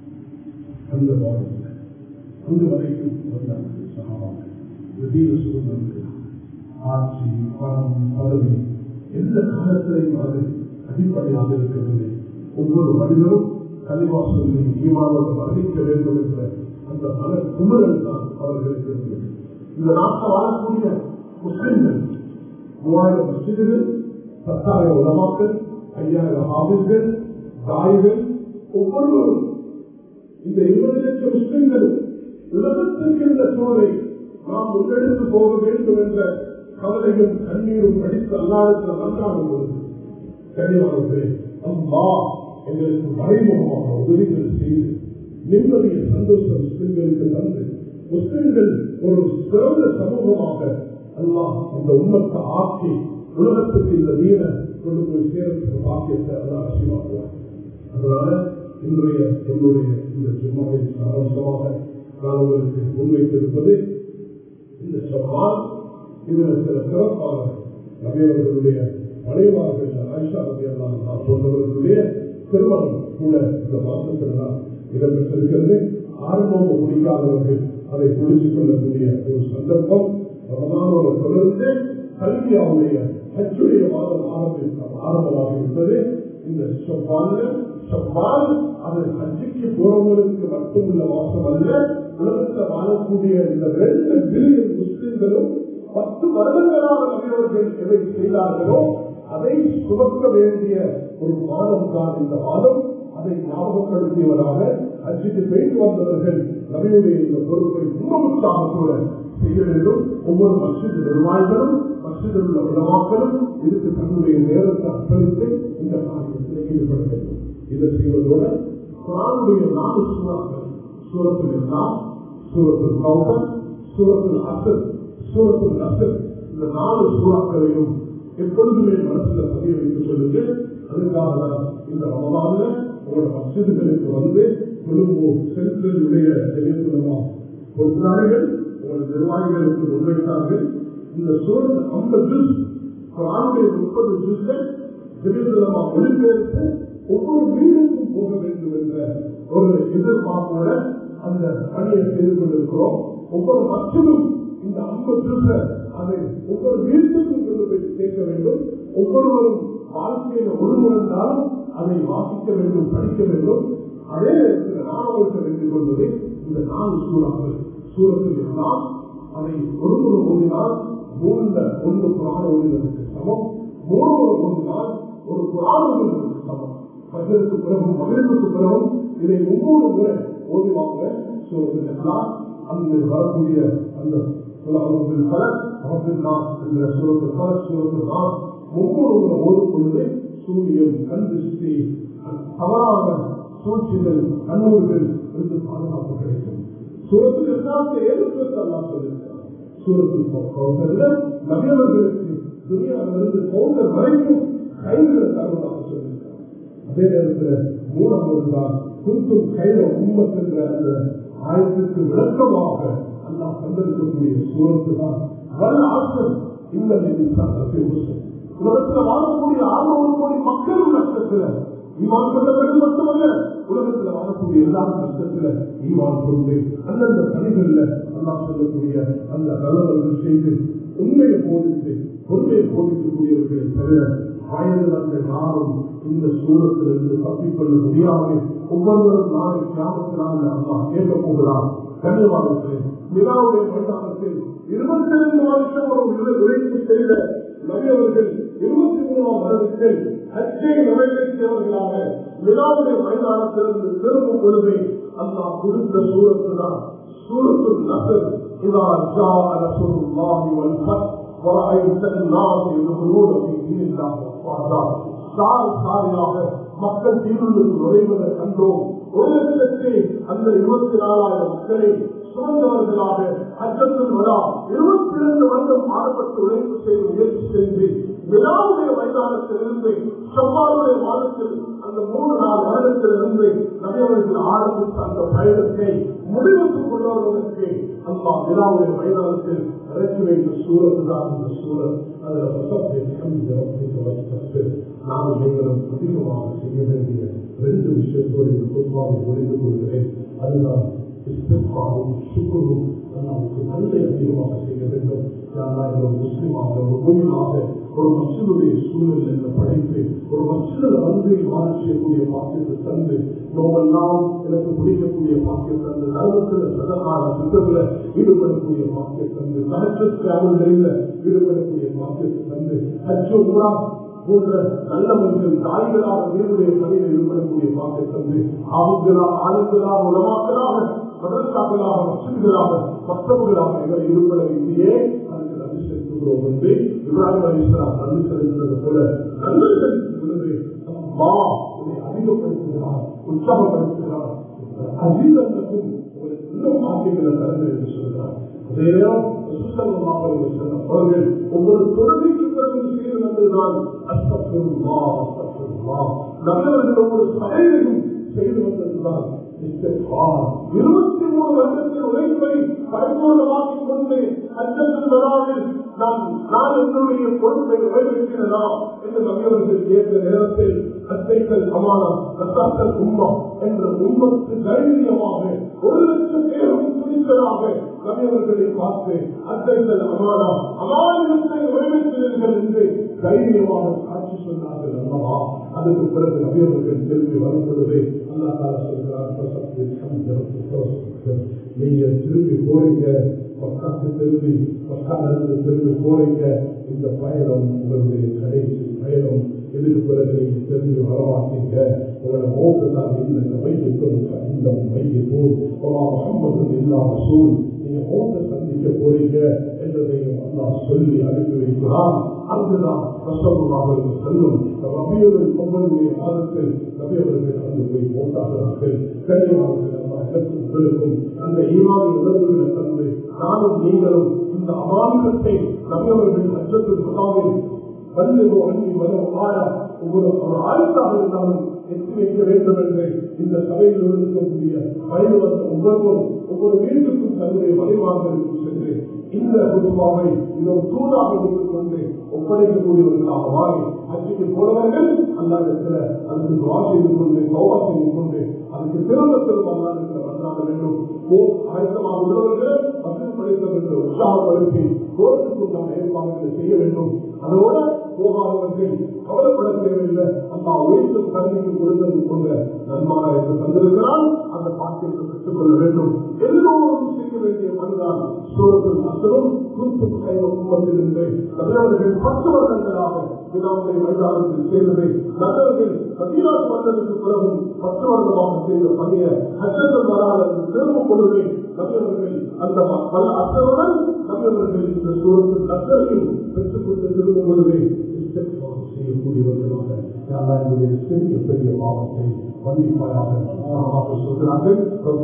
அந்த பாடத்தில் அங்கு வரைக்கும் வந்தார்கள் சகாபாக்கள் திடீர் சூழ்நிலை ஆட்சி பணம் பதவி எந்த காலத்திலையும் அது அடிப்படையாக இருக்கவில்லை ஒவ்வொரு மனிதரும் கலிவா சொல்லி ஈமானோடு வர்ணிக்க வேண்டும் என்ற அந்த மன குமரல் தான் அவர்களுக்கு இருந்தது இந்த நாட்டில் வாழக்கூடிய முஸ்லிம்கள் மூவாயிரம் மசிதிகள் பத்தாயிரம் உலமாக்கள் ஐயாயிரம் ஆவிர்கள் தாய்கள் ஒவ்வொருவரும் இந்த இருபது லட்சம் முஸ்லிம்கள் உலகத்திற்கு இந்த சூழலை நாம் முன்னெடுத்து போக வேண்டும் என்ற கவலையும் கண்ணீரும் படித்து அல்லாடத்தில் மன்றாடும் பொழுது கனிவானவர்களே அம்மா எங்களுக்கு மறைமுகமாக உதவிகள் செய்து நிம்மதிய சந்தோஷ முஸ்லிம்களுக்கு தந்து முஸ்லிம்கள் ஒரு சிறந்த சமூகமாக அல்லாஹ் இந்த உண்மத்தை ஆக்கி உலகத்துக்கு இந்த வீர கொண்டு போய் சேர்க்கிற பாக்கியத்தை அல்லாஹ் அதனால இன்றைய என்னுடைய இந்த ஜும்மாவின் சாராம்சமாக நான் உங்களுக்கு முன்வைத்திருப்பது இந்த சவால் இதில் சில சிறப்பான நபியவர்களுடைய மனைவார்கள் ஆயிஷா நபியெல்லாம் நான் சொன்னவர்களுடைய திருமணம் கூட இந்த மாசத்தில் தான் இடம்பெற்றிருக்கிறது ஆரம்பம் முடிக்காதவர்கள் அதை புரிந்து கொள்ளக்கூடிய ஒரு சந்தர்ப்பம் ரமதானோட தொடர்ந்து கல்வியாவுடைய அச்சுடைய மாதம் ஆரம்பித்த ஆரம்பமாக இருந்தது இந்த சொப்பால் சொப்பால் அது ஹஜ்ஜிக்கு போறவங்களுக்கு மட்டுமுள்ள மாசம் அல்ல உலகத்தில் வாழக்கூடிய இந்த ரெண்டு பில்லியன் முஸ்லிம்களும் பத்து வருடங்களாக நபியவர்கள் எதை செய்தார்களோ அதை சுமக்க வேண்டிய ஒரு மாதம் தான் இந்த மாதம் அதை ஞாபகப்படுத்தியவராக அச்சுக்கு போயிட்டு வந்தவர்கள் நபியுடைய இந்த பொறுப்பை இன்னொருத்தாக கூட செய்ய வேண்டும் ஒவ்வொரு மசித நிர்வாகிகளும் மசிதில் உள்ள உலமாக்களும் இதுக்கு தன்னுடைய நேரத்தை அர்ப்பணித்து இந்த காரியத்தில் ஈடுபட வேண்டும் இதை செய்வதோட குரானுடைய நாலு சூறாக்கள் சூரத்தில் எல்லாம் சூரத்தில் கௌதம் சூரத்தில் அசல் சூரத்தில் அசல் இந்த நாலு சூறாக்களையும் எப்பொழுதுமே மனசுல பதிய வைத்து சொல்லுங்க அதுக்காக தான் இந்த ரமலான்ல உங்களோட மசிதுகளுக்கு வந்து கொழும்பு சென்ட்ரலுடைய தெளிவுமா கொடுக்கிறார்கள் உங்களோட நிர்வாகிகளுக்கு முன்வைத்தார்கள் இந்த சூழல் ஐம்பது ஜூஸ் குரானுடைய முப்பது ஜூஸ்கள் திடீர்னமா மொழிபெயர்த்து ஒவ்வொரு வீடுக்கும் போக வேண்டும் என்ற ஒரு எதிர்பார்ப்போட அந்த பணியை செய்து கொண்டிருக்கிறோம் ஒவ்வொரு மக்களும் இந்த ஐம்பது ஜூஸ அதை ஒவ்வொரு வீட்டுக்கும் கொண்டு போய் சேர்க்க வேண்டும் ஒவ்வொருவரும் வாழ்க்கையில ஒருங்கிருந்தாலும் அதை வாசிக்க வேண்டும் படிக்க வேண்டும் அதே நேரத்தில் மாணவர்கள் வேண்டிக் கொள்வது இந்த நாலு சூறாக்கள் சூரத்தில் எல்லாம் அதை ஒரு முறை ஓடினால் மூன்ற ஒன்று புராண ஓடினதுக்கு சமம் மூணு முறை ஓடினால் ஒரு புராண ஓடினதுக்கு சமம் பகிர்க்கு பிறகும் மகிழ்வுக்கு பிறகும் இதை ஒவ்வொரு முறை ஓடுவாங்க சூரத்தில் எல்லாம் அங்கு வரக்கூடிய அந்த அவர்கள் பலர் அவர்கள் நான் என்ற சூரத்தில் பலர் சூரத்தில் நான் ஒவ்வொரு முறை ஓடும் பொழுது சூரியன் கண் திருஷ்டி தவறான சூழ்ச்சிகள் கண்ணூர்கள் இருந்து பாதுகாப்பு கிடைக்கும் சூரத்தில் எல்லாத்தையும் ஏற்படுத்த எல்லாம் சொல்லியிருக்கிறார் சூரத்தில் கவுண்டர்ல நவியவர்களுக்கு துணியாவிலிருந்து கவுண்டர் வரைக்கும் கைகளை தருவதாக சொல்லியிருக்கிறார் அதே நேரத்தில் மூணாவது தான் குந்தும் கையில உண்மத்தின்ற அந்த ஆயத்துக்கு விளக்கமாக அல்லாஹ் தந்திருக்கக்கூடிய சூரத்து தான் வல்ல ஆசல் இந்த உலகத்தில் வாழக்கூடிய ஆறுநூறு கோடி மக்களும் நஷ்டத்தில் ஈமான் கொண்டவர்கள் மட்டுமல்ல உலகத்தில் வாழக்கூடிய எல்லா நஷ்டத்துல ஈமான் கொண்டு அந்தந்த பணிகள்ல அல்லா சொல்லக்கூடிய அந்த நல்லவர்கள் செய்து உண்மையை போதித்து பொறுமையை போதிக்கக்கூடியவர்களை தவிர வயது வந்த யாரும் இந்த சூரத்திலிருந்து தப்பிக்கொள்ள முடியாது ஒவ்வொருவரும் நாளை கிராமத்தினால் அம்மா கேட்க போகிறார் கண்ணியவாதத்தில் மிகாவுடைய மைதானத்தில் இருபத்தி ரெண்டு வருஷம் ஒரு உழைப்பு செய்த நபியவர்கள் இருபத்தி மூணாம் வருடத்தில் அச்சை நிறைவேற்றியவர்களாக விழாவுடைய மைதானத்திலிருந்து திரும்பும் பொழுது அல்லா கொடுத்த சூரத்து தான் சூரத்து நசர் إذا جاء رسول الله والفتح ورأيت الناس يدخلون في دين الله أفواجا சால் சாலையாக மக்கள் தீர்வுகளுக்கு நுழைவதை கண்டோம் ஒரு லட்சத்தி அந்த இருபத்தி நாலாயிரம் மக்களை சுமந்தவர்களாக அச்சத்தில் விழா இருபத்தி இரண்டு வருடம் மாறுபட்டு உழைப்பு செய்து முயற்சி செய்து விழாவுடைய மைதானத்திலிருந்து செவ்வாயுடைய மாதத்தில் அந்த மூன்று நாலு வருடத்திலிருந்து நபியவர்கள் ஆரம்பித்த அந்த பயணத்தை முடிவுக்கு கொண்டு வருவதற்கு அல்லா விழாவுடைய மைதானத்தில் இறக்கி வைத்த சூழல் தான் இந்த சூழல் அதில் நாம் நீங்களும் அதிகமாக செய்ய வேண்டிய ரெண்டு விஷயத்தோடு இந்த குடும்பமாக முடிந்து கொள்கிறேன் அதுதான் இஸ்திஃபாவும் சுக்குரும் நமக்கு நல்ல அதிகமாக செய்ய வேண்டும் யாராவது ஒரு முஸ்லிமாக ஒரு மூமியாக ஒரு மசிலுடைய சூழல் என்ற படைத்து ஒரு மசிலில் வந்து வாழ செய்யக்கூடிய பாக்கியத்தை தந்து நோவெல்லாம் எனக்கு பிடிக்கக்கூடிய பாக்கியம் தந்து நலத்தில் சதகால திட்டத்தில் ஈடுபடக்கூடிய பாக்கியம் தந்து நலத்திற்காவல்களில் ஈடுபடக்கூடிய பாக்கியத்தை தந்து அச்சு உரா போன்ற நல்லவர்கள் தாய்களாக தேவனுடைய பணியில் ஈடுபடக்கூடிய பாக்கியம் தந்து ஆவுகளா ஆளுங்களாக உலமாக்களாக மதற்காக்களாக மசில்களாக மற்றவர்களாக இவரை ஈடுபட வேண்டியே அதுக்கு நன்றி செலுத்துகிறோம் என்று இப்ராஹிம் அலி இஸ்லாம் நன்றி செலுத்துவது போல நல்லவர்கள் விழுந்து அம்மா இதை அதிகப்படுத்துகிறார் உற்சாகப்படுத்துகிறார் அஜீதத்துக்கும் உங்களுக்கு இன்னும் மாற்றங்களை தரது என்று சொல்கிறார் அதே நேரம் அவர்கள் ஒவ்வொரு தொழுகைக்கு பிறகு செய்து வந்ததுதான் அஸ்தம் நல்லவர்கள் ஒரு செயலையும் செய்து வந்ததுதான் இருபத்தி மூணு வருடத்தின் உழைப்பை பரிபூர்ணமாக்கிக் கொண்டு அச்சத்தில் வராமல் நான் நான் என்னுடைய பொறுப்பை நிறைவேற்றினதா என்று நபியவர்கள் கேட்ட நேரத்தில் அத்தைகள் சமானம் கத்தாக்கள் உம்மா என்ற உண்மத்து தைரியமாக ஒரு லட்சம் பேரும் துணிச்சலாக நபியவர்களை பார்த்து அத்தைகள் அமானா அமானியத்தை நிறைவேற்றினீர்கள் என்று தைரியமாக காட்சி சொன்னார்கள் அல்லவா அதுக்கு பிறகு நபியவர்கள் திரும்பி வரும் பொழுது அல்லா தாலா சொல்கிறார் நீங்க திரும்பி போறீங்க பக்காத்து திரும்பி பக்காலிருந்து திரும்பி போறீங்க இந்த பயணம் உங்களுடைய கடைசி பயணம் இதுக்கு பிறகு நீங்க திரும்பி வரமாட்டீங்க உங்களோட மோசத்தான் இந்த மையத்தும் இந்த மையத்தும் முகமது இல்லாம சூழ் நீங்க மோச சந்திக்க போறீங்க என்றதையும் அல்லா சொல்லி அனுப்பி வைக்கிறான் அங்குதான் கஷ்டமாக செல்லும் ரபியவர்கள் பொங்கலுடைய காலத்தில் ரபியவர்கள் நடந்து போய் போட்டாகிறார்கள் கனிவார்களுக்கும் அந்த ஈமானி உணர்வுகளை தந்து நானும் நீங்களும் இந்த அமானியத்தை நபியவர்கள் அச்சத்தில் சொல்லாமல் வல்லவோ அன்னி மனம் ஆயா ஒவ்வொரு ஒரு ஆயுத்தாக இருந்தாலும் எத்தி வைக்க வேண்டும் என்று இந்த சபையில் இருக்கக்கூடிய வயது வந்த ஒவ்வொருவரும் ஒவ்வொரு வீட்டுக்கும் தன்னுடைய வழிவாங்களுக்கு சென்று இந்த குடும்பாவை இன்னொரு தூதாக வைத்துக் கொண்டு ஒப்படைக்கக்கூடியவர்களாக மாறி அச்சுக்கு போனவர்கள் அல்லாடத்துல அதுக்கு துவா செய்து கொண்டு கௌவா செய்து கொண்டு அதுக்கு திரும்ப திரும்ப அல்லாடத்துல வந்தாட வேண்டும் ஓ ஆயத்தமாக உள்ளவர்கள் வசதி படைத்தவர்கள் உற்சாகப்படுத்தி கோர்ட்டுக்குண்டான ஏற்பாடுகளை செய்ய வேண்டும் அதோட போகாதவர்கள் கவலைப்பட தேவையில்லை அந்த உயர்ந்த தன்மைக்கு கொடுத்தது போன்ற நன்மாக என்று தந்திருக்கிறால் அந்த பாக்கியத்தை பெற்றுக் கொள்ள வேண்டும் எல்லோரும் செய்ய வேண்டிய பணிதான் சூரத்தில் அசரும் குறித்து குடும்பத்திலிருந்து நல்லவர்கள் பத்து வருடங்களாக வினாவுடைய மைதானத்தில் சேர்ந்ததை நல்லவர்கள் பதினாறு வருடத்துக்கு பிறகும் பத்து வருடமாக செய்த பணியை அச்சத்தில் வராத திரும்ப கொள்வதை நல்லவர்கள் அந்த பல அசருடன் நல்லவர்கள் இந்த சூரத்தில் அசரையும் பெற்றுக் கொண்டு திரும்ப கொள்வதை செய்யக்கூடியவர்களாக என்னுடைய சிறிய பெரிய பாவத்தை மன்னிப்பாயாக சொல்கிறார்கள்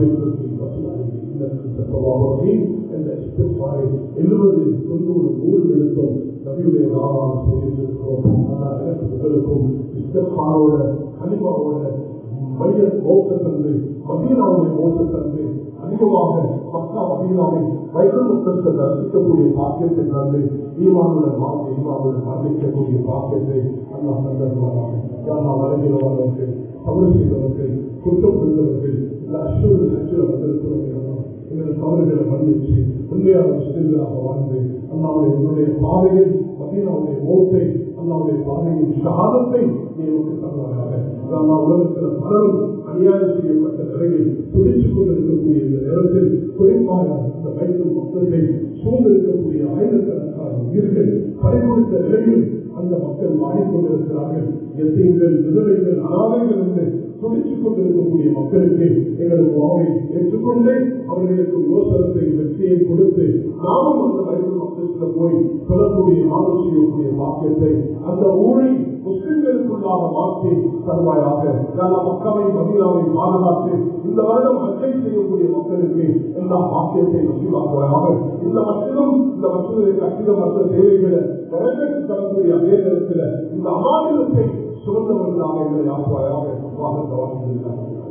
எழுபது தொண்ணூறு நூறு எழுத்தும் நபியுடைய நாமால் செய்திருக்கிறோம் எனக்கும் இஸ்தப்பாரோட கனிமாவோட மைய மோச தந்து மதீனாவுடைய மோச தந்து அதிகமாக மக்கா மதீனாவை வைரல் முத்தத்தை தரிசிக்கக்கூடிய பாக்கியத்தை தந்து ஈமானுடன் வாழ்ந்து ஈமானுடன் மரணிக்கக்கூடிய பாக்கியத்தை அல்லா தந்தருவாராக யாரா வருகிறவர்கள் தவறு செய்தவர்கள் குற்றம் புரிந்தவர்கள் இந்த அசுவல் அச்சுல வந்திருக்கிறவர்கள் எங்கள் தவறுகளை மன்னிச்சு உண்மையான முஸ்லிம்களாக வாழ்ந்து அல்லாவுடைய என்னுடைய பாதையில் மதீனாவுடைய மோத்தை அல்லாவுடைய பாதையின் ஷாதத்தை நீருக்கு தருவாராக அல்லா உலகத்தில் பலரும் அநியாயம் செய்யப்பட்ட நிலையில் துடித்துக் கொண்டிருக்கக்கூடிய இந்த நேரத்தில் குறிப்பாக இந்த வயது மக்களத்தை சூழ்ந்திருக்கக்கூடிய ஆயிரக்கணக்கான உயிர்கள் பறிகொடுத்த நிலையில் அந்த மக்கள் மாறிக்கொண்டிருக்கிறார்கள் எத்தீங்கள் விதவைகள் அனாதைகள் என்று துடித்துக் கொண்டிருக்கக்கூடிய மக்களுக்கு எங்களது வாவை ஏற்றுக்கொண்டு அவர்களுக்கு யோசனத்தை வெற்றியை கொடுத்து நாமும் அந்த வயது மக்களுக்கு போய் சொல்லக்கூடிய ஆலோசிக்கக்கூடிய வாக்கியத்தை அந்த ஊரை முஸ்லிம்களுக்குள்ளாக மாற்றி தருவாயாக நல்ல மக்களை மதியாவை பாதுகாத்து இந்த வருடம் அச்சை செய்யக்கூடிய மக்களுக்கு எல்லா வாக்கியத்தை நசிவாக்குவாயாக இந்த மக்களும் இந்த மக்களுடைய கட்டிட மற்ற தேவைகளை நிறைவேற்றி தரக்கூடிய அதே நேரத்தில் இந்த அமாநிலத்தை சுதந்திரங்களாக எங்களை ஆக்குவாயாக வாங்க